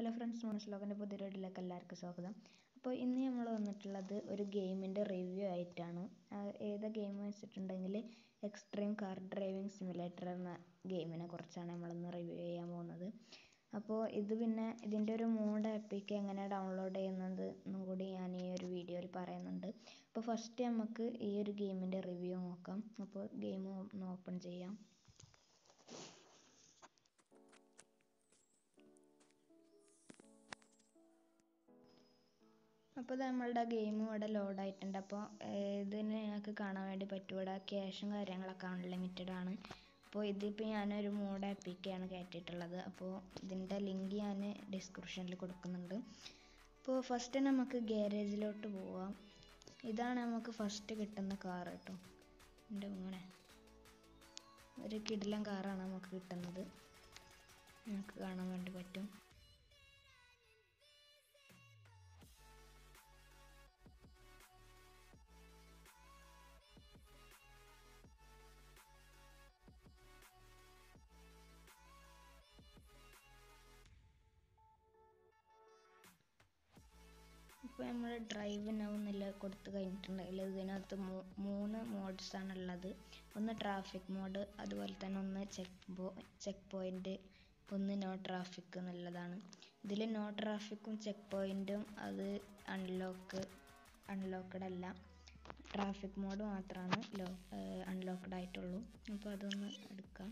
hello friends മോണസ്ലോഗിൻ്റെ പുതിയ വീഡിയോയിലേക്ക് എല്ലാവർക്കും സ്വാഗതം അപ്പോൾ ഇന്ന് നമ്മൾ വന്നിട്ടുള്ളത് ഒരു ഗെയിമിൻ്റെ റിവ്യൂ ആയിട്ടാണ് ആ, ഏത് ഗെയിം വെച്ചിട്ടുണ്ടെങ്കിൽ എക്സ്ട്രീം കാർ ഡ്രൈവിംഗ് സിമുലേറ്റർ എന്ന ഗെയിമിനെ കുറിച്ചാണ് നമ്മളിന്ന് റിവ്യൂ ചെയ്യാൻ പോകുന്നത് അപ്പോൾ ഇത് പിന്നെ ഇതിൻ്റെ ഒരു മൂഡ് ആപ്പിക്ക് എങ്ങനെ ഡൗൺലോഡ് ചെയ്യുന്നത് എന്നും കൂടി ഞാൻ ഈ ഒരു വീഡിയോയിൽ പറയുന്നുണ്ട് അപ്പോൾ ഫസ്റ്റ് നമുക്ക് ഈ ഒരു ഗെയിമിൻ്റെ റിവ്യൂ നോക്കാം അപ്പോൾ ഗെയിം ഒന്ന് ഓപ്പൺ ചെയ്യാം അപ്പോൾ നമ്മളുടെ ഗെയിം ഇവിടെ ലോഡ് ആയിട്ടുണ്ട് അപ്പോൾ ഇതിന് ഞങ്ങൾക്ക് കാണാൻ വേണ്ടി പറ്റും ഇവിടെ ക്യാഷും കാര്യങ്ങളൊക്കെ അൺലിമിറ്റഡ് ആണ് അപ്പോൾ ഇതിപ്പോൾ ഞാനൊരു മൂഡ് ആപ്പിക്കാണ് കയറ്റിയിട്ടുള്ളത് അപ്പോൾ ഇതിൻ്റെ ലിങ്ക് ഞാൻ ഡിസ്ക്രിപ്ഷനിൽ കൊടുക്കുന്നുണ്ട് അപ്പോൾ ഫസ്റ്റ് നമുക്ക് ഗ്യാരേജിലോട്ട് പോവാം ഇതാണ് നമുക്ക് ഫസ്റ്റ് കിട്ടുന്ന കാർ കേട്ടോ എൻ്റെ മോനെ ഒരു കിടിലൻ കാറാണ് നമുക്ക് കിട്ടുന്നത് നമുക്ക് കാണാൻ വേണ്ടി പറ്റും ഇപ്പോൾ നമ്മൾ ഡ്രൈവ് നൗ എന്നില്ല കൊടുത്ത് കഴിഞ്ഞിട്ടുണ്ടെങ്കിൽ ഇതിനകത്ത് മൂ- മൂന്ന് മോഡ്സ് ആണ് ഉള്ളത് ഒന്ന് ട്രാഫിക് മോഡ് അതുപോലെ തന്നെ ഒന്ന് ചെക്ക് ബോ ചെക്ക് പോയിന്റ് ഒന്ന് നോ ട്രാഫിക് എന്നുള്ളതാണ് ഇതിൽ നോ ട്രാഫിക്കും ചെക്ക് പോയിന്റും അത് അൺലോക്ക് അൺലോക്കഡ് അല്ല ട്രാഫിക് മോഡ് മാത്രമാണ് ലോ അൺലോക്കഡ് ആയിട്ടുള്ളൂ അപ്പോൾ അതൊന്ന് എടുക്കാം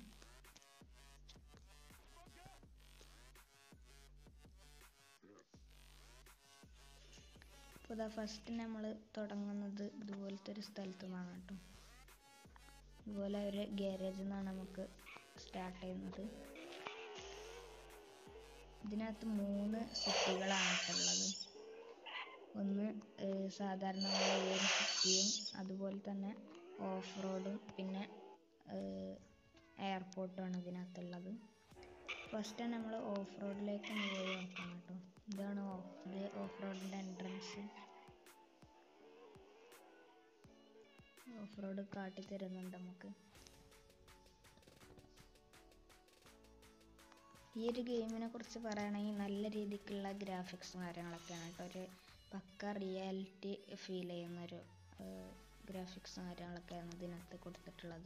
അപ്പോൾ ഇതാ ഫസ്റ്റ് നമ്മൾ തുടങ്ങുന്നത് ഇതുപോലത്തെ ഒരു സ്ഥലത്തു നിന്നാണ് കേട്ടോ ഇതുപോലെ ഒരു ഗ്യാരേജിൽ നിന്നാണ് നമുക്ക് സ്റ്റാർട്ട് ചെയ്യുന്നത് ഇതിനകത്ത് മൂന്ന് സിറ്റികളാണ് ഉള്ളത് ഒന്ന് ഏഹ്, സാധാരണ നമ്മളെ ഈ ഒരു സിറ്റിയും അതുപോലെ തന്നെ ഓഫ് റോഡും പിന്നെ എയർപോർട്ടുമാണ് ഇതിനകത്തുള്ളത് ഫസ്റ്റ് നമ്മൾ ഓഫ് റോഡിലേക്ക് ഒന്ന് പോയി നോക്കാം കേട്ടോ ഇതാണ് ഓഫ് ഇത് ഓഫ് റോഡിൻ്റെ എൻട്രൻസ് ഓഫ് റോഡ് കാട്ടി തരുന്നുണ്ട് നമുക്ക് ഈ ഒരു ഗെയിമിനെ കുറിച്ച് പറയുകയാണെങ്കിൽ നല്ല രീതിക്കുള്ള ഗ്രാഫിക്സും കാര്യങ്ങളൊക്കെയാണ് കേട്ടോ ഒരു പക്ക റിയാലിറ്റി ഫീൽ ചെയ്യുന്ന ഒരു ഗ്രാഫിക്സും കാര്യങ്ങളൊക്കെയാണ് ഇതിനകത്ത് കൊടുത്തിട്ടുള്ളത്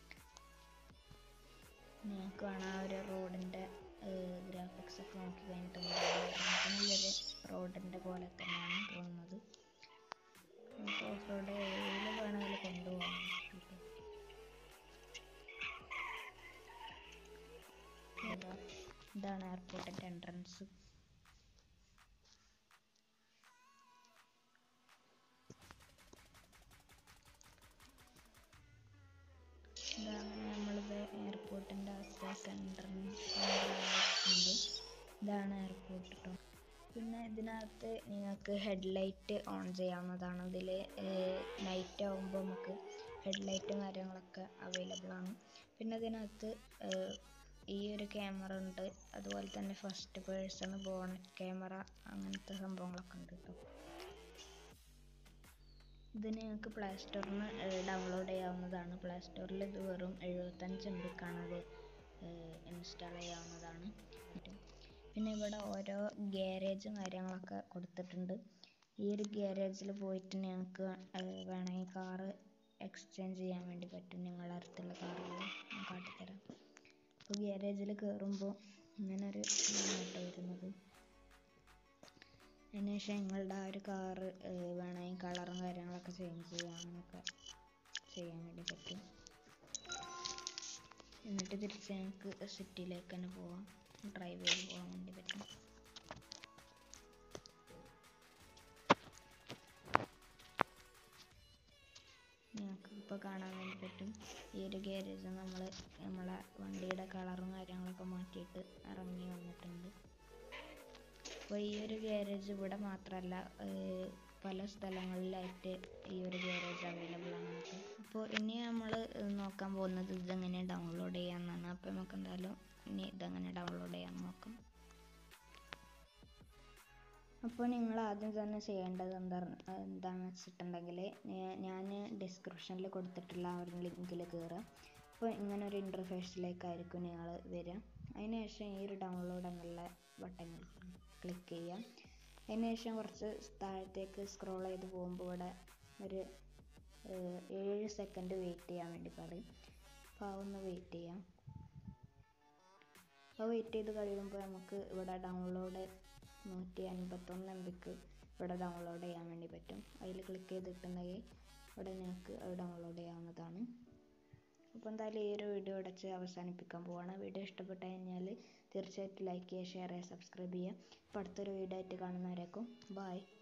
നിങ്ങൾക്ക് കാണാം ആ ഒരു റോഡിൻ്റെ ഗ്രാഫിക്സ് ഒക്കെ നോക്കി കഴിഞ്ഞിട്ട് നല്ലൊരു റോഡിൻ്റെ പോലെ തന്നെയാണ് തോന്നുന്നത് നമുക്ക് ഓഫ് റോഡ് ഏതിൽ വേണമെങ്കിലും കൊണ്ടുപോകാൻ പറ്റും ഇതാ, ഇതാണ് എയർപോർട്ടിൻ്റെ എൻട്രൻസ് ഇതാണ് നമ്മളിത് എയർപോർട്ടിൻ്റെ അകത്തേക്ക് എൻട്രൻസ് ഉണ്ട് ഇതാണ് എയർപോർട്ട് കേട്ടോ പിന്നെ ഇതിനകത്ത് നിങ്ങൾക്ക് ഹെഡ്ലൈറ്റ് ഓൺ ചെയ്യാവുന്നതാണ് ഇതിൽ നൈറ്റ് ആകുമ്പോൾ നമുക്ക് ഹെഡ്ലൈറ്റും കാര്യങ്ങളൊക്കെ അവൈലബിൾ ആണ് പിന്നെ ഇതിനകത്ത് ഏഹ്, ഈ ഒരു ക്യാമറ ഉണ്ട് അതുപോലെ തന്നെ ഫസ്റ്റ് പേഴ്സൺ ബോണറ്റ് ക്യാമറ അങ്ങനത്തെ സംഭവങ്ങളൊക്കെ ഉണ്ട് കേട്ടോ ഇത് നിങ്ങൾക്ക് പ്ലേ സ്റ്റോറിൽ നിന്ന് ഡൗൺലോഡ് ചെയ്യാവുന്നതാണ് പ്ലേ സ്റ്റോറിൽ ഇത് വെറും എഴുപത്തഞ്ച് എം ബിക്കാണ് ഇത് ഇൻസ്റ്റാൾ ചെയ്യാവുന്നതാണ് പിന്നെ ഇവിടെ ഓരോ ഗ്യാരേജും കാര്യങ്ങളൊക്കെ കൊടുത്തിട്ടുണ്ട് ഈ ഒരു ഗ്യാരേജിൽ പോയിട്ട് ഞങ്ങൾക്ക് വേണമെങ്കിൽ കാറ് എക്സ്ചേഞ്ച് ചെയ്യാൻ വേണ്ടി പറ്റും ഞങ്ങളുടെ അടുത്തുള്ള കാറുകൾ ഞാൻ കാട്ടിത്തരാം അപ്പോൾ ഗ്യാരേജിൽ കയറുമ്പോൾ ഇങ്ങനെ ഒരു ഇതാണ് കേട്ടോ വരുന്നത് അതിനുശേഷം നിങ്ങളുടെ ആ ഒരു കാറ് വേണമെങ്കിൽ കളറും കാര്യങ്ങളൊക്കെ ചേഞ്ച് ചെയ്യാം അങ്ങനെയൊക്കെ ചെയ്യാൻ വേണ്ടി പറ്റും എന്നിട്ട് തിരിച്ച് ഞങ്ങൾക്ക് സിറ്റിയിലേക്ക് തന്നെ പോവാം ഡ്രൈവ് ചെയ്ത് പോകാൻ വേണ്ടി പറ്റും ഞങ്ങൾക്ക് ഇപ്പോൾ കാണാൻ വേണ്ടി പറ്റും ഈ ഒരു ഗ്യാരേജ് നമ്മൾ നമ്മളെ വണ്ടിയുടെ കളറും കാര്യങ്ങളൊക്കെ മാറ്റിയിട്ട് ഇറങ്ങി വന്നിട്ടുണ്ട് അപ്പോൾ ഈ ഒരു ഗ്യാരേജ് ഇവിടെ മാത്രമല്ല ഏഹ് പല സ്ഥലങ്ങളിലായിട്ട് ഈ ഒരു ഗ്യാരേജ് അവൈലബിൾ ആണ് കേട്ടോ അപ്പോൾ ഇനി നമ്മൾ നോക്കാൻ പോകുന്നത് ഇതെങ്ങനെ ഡൗൺലോഡ് ചെയ്യാമെന്നാണ് അപ്പോൾ നമുക്ക് എന്തായാലും ഇനി ഇതെങ്ങനെ ഡൗൺലോഡ് ചെയ്യാൻ നോക്കാം അപ്പോൾ നിങ്ങൾ ആദ്യം തന്നെ ചെയ്യേണ്ടത് എന്താ എന്താണെന്ന് വെച്ചിട്ടുണ്ടെങ്കിൽ ഞാൻ ഡിസ്ക്രിപ്ഷനിൽ കൊടുത്തിട്ടുള്ള ആ ഒരു ലിങ്കിൽ കയറുക അപ്പോൾ ഇങ്ങനെ ഒരു ഇൻ്റർഫേസിലേക്കായിരിക്കും നിങ്ങൾ വരിക അതിന് ശേഷം ഈ ഒരു ഡൗൺലോഡ് എന്നുള്ള ബട്ടൺ ക്ലിക്ക് ചെയ്യാം അതിന് ശേഷം കുറച്ച് താഴത്തേക്ക് സ്ക്രോൾ ചെയ്ത് പോകുമ്പോൾ ഇവിടെ ഒരു ഏഹ്, ഏഴ് സെക്കൻഡ് വെയിറ്റ് ചെയ്യാൻ വേണ്ടി പറയും അപ്പോൾ അതൊന്ന് വെയിറ്റ് ചെയ്യാം അപ്പോൾ വെയിറ്റ് ചെയ്ത് കഴിയുമ്പോൾ നമുക്ക് ഇവിടെ ഡൗൺലോഡ് നൂറ്റി അൻപത്തൊന്ന് എം ബിക്ക് ഇവിടെ ഡൗൺലോഡ് ചെയ്യാൻ വേണ്ടി പറ്റും അതിൽ ക്ലിക്ക് ചെയ്തിട്ടുണ്ടെങ്കിൽ ഇവിടെ നിങ്ങൾക്ക് അത് ഡൗൺലോഡ് ചെയ്യാവുന്നതാണ് അപ്പോൾ എന്തായാലും ഈ ഒരു വീഡിയോ ഇടച്ച് അവസാനിപ്പിക്കാൻ പോവാണ് വീഡിയോ ഇഷ്ടപ്പെട്ട് കഴിഞ്ഞാൽ തീർച്ചയായിട്ടും ലൈക്ക് ചെയ്യുക ഷെയർ ചെയ്യുക സബ്സ്ക്രൈബ് ചെയ്യുക അപ്പോൾ അടുത്തൊരു വീഡിയോ ആയിട്ട് കാണുന്നവരേക്കും ബായ്